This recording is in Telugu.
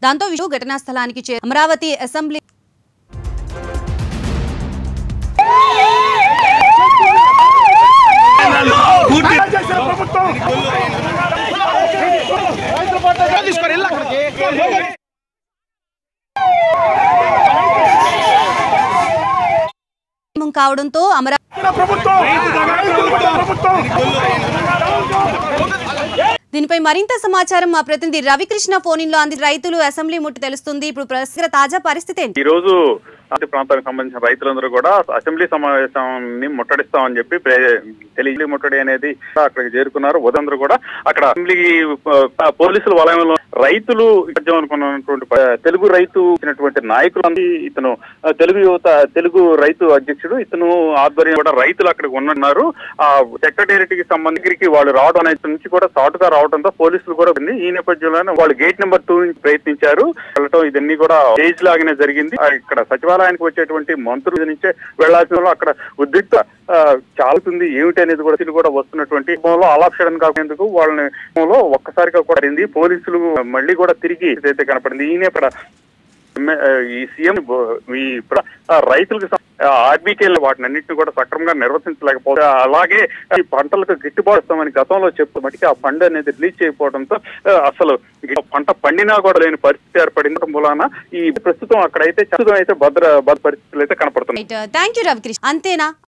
దాంతో విషు ఘటనా స్థలానికి చే అమరావతి అసెంబ్లీ కావడంతో అమరావతి దీనిపై మరింత సమాచారం మా ప్రతినిధి రవికృష్ణ ఫోన్ లో అంది రైతులు అసెంబ్లీ ముట్టు తెలుస్తుంది ఇప్పుడు ప్రస్తుత తాజా పరిస్థితి ఏంటి ఈ రోజు అతి ప్రాంతానికి సంబంధించిన రైతులందరూ కూడా అసెంబ్లీ సమావేశాన్ని ముట్టడిస్తామని చెప్పి ప్రే- తెలియ ముట్టడి అనేది అక్కడికి చేరుకున్నారు ఉదందరూ కూడా అక్కడ అసెంబ్లీ ఆ, పోలీసుల వలయంలో రైతులు రాజ్యం అనుకున్నటువంటి ప- తెలుగు రైతు ఇచ్చినటువంటి నాయకులు అంది ఇతను ఆ, తెలుగు యువత తెలుగు రైతు అధ్యక్షుడు ఇతను ఆధ్వర్యం కూడా రైతులు అక్కడికి ఉన్నారు ఆ సెక్రటేరియట్ కి సంబంధించి వాళ్ళు రావడం అనేది నుంచి కూడా సాటుగా రావడంతో పోలీసులు కూడా ఉంది ఈ నేపథ్యంలోనే వాళ్ళు గేట్ నెంబర్ టూ నుంచి ప్రయత్నించారు వెళ్ళటం ఇదన్నీ కూడా స్టేజ్ లాగానే జరిగింది ఆ, ఇక్కడ సచివాలయానికి వచ్చేటువంటి మంత్రుల నుంచే వెళ్లాల్సిన అక్కడ ఉద్రిక్త ఆ, చాలుతుంది ఏమిటి అనేది కూడా ఇది కూడా వస్తున్నటువంటి క్రమంలో ఆలాక్షణం కాకుండా వాళ్ళని క్రమంలో ఒక్కసారిగా కూడా అయింది పోలీసులు మళ్ళీ కూడా తిరిగి అయితే కనపడింది ఈయన ఇక్కడ ఎమ్మె- ఆ, ఈ సీఎం బో- ఈ ప్ర- ఆ, రైతులకు ఆర్బీకే వాటిని అన్నింటిని కూడా సక్రమంగా నిర్వర్తించలేకపోతే అలాగే ఈ పంటలకు గిట్టుబాటు ఇస్తామని గతంలో చెప్తూ మటుకి ఆ ఫండ్ అనేది రిలీజ్ చేయకపోవడంతో ఆ, అసలు ఈ పంట పండినా కూడా లేని పరిస్థితి ఏర్పడింది మూలాన ఈ ప్రస్తుతం అక్కడైతే ప్రస్తుతం అయితే భద్ర భద్ర పరిస్థితులు అయితే కనపడుతున్నాయి థ్యాంక్ యూ రవికృష్ణ అంతేనా